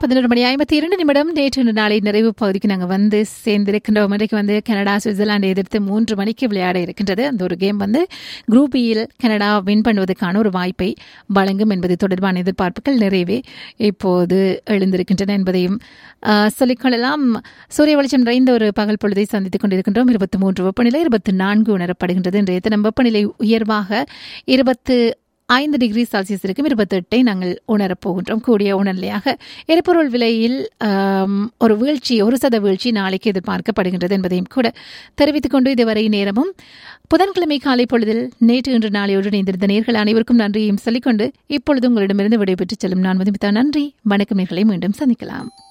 பதினோரு மணி ஐம்பத்தி இரண்டு நிமிடம் நேற்று நாளை நிறைவு பகுதிக்கு நாங்கள் வந்து சேர்ந்திருக்கின்றோம் இன்றைக்கு வந்து கனடா சுவிட்சர்லாண்டை எதிர்த்து மூன்று மணிக்கு விளையாட இருக்கின்றது அந்த ஒரு கேம் வந்து குரூப் பியில் கனடா வின் பண்ணுவதற்கான ஒரு வாய்ப்பை வழங்கும் என்பது தொடர்பான எதிர்பார்ப்புகள் நிறைவே இப்போது எழுந்திருக்கின்றன என்பதையும் ஆஹ், சொல்லிக்கொள்ளலாம் சூரிய வெளிச்சம் நிறைந்த ஒரு பகல் பொழுதை சந்தித்துக் கொண்டிருக்கின்றோம் இருபத்தி மூன்று வெப்பநிலை இருபத்தி நான்கு உணரப்படுகின்றது இன்றைய தினம் வெப்பநிலை உயர்வாக இருபத்து ஐந்து டிகிரி செல்சியஸ் இருக்கும் இருபத்தெட்டை நாங்கள் உணரப் போகின்றோம் கூடிய உணர்நிலையாக எரிபொருள் விலையில் ஆம், ஒரு வீழ்ச்சி ஒரு சத வீழ்ச்சி நாளைக்கு எதிர்பார்க்கப்படுகின்றது என்பதையும் கூட தெரிவித்துக் கொண்டு இதுவரை நேரமும் புதன்கிழமை காலை பொழுதில் நேற்று இன்று நாளையோடு இணைந்திருந்த நேர்கள் அனைவருக்கும் நன்றியையும் சொல்லிக்கொண்டு இப்பொழுது உங்களிடமிருந்து விடைபெற்றுச் செல்லும் நான் மதுமிதா நன்றி வணக்கம் நேர்களை மீண்டும் சந்திக்கலாம்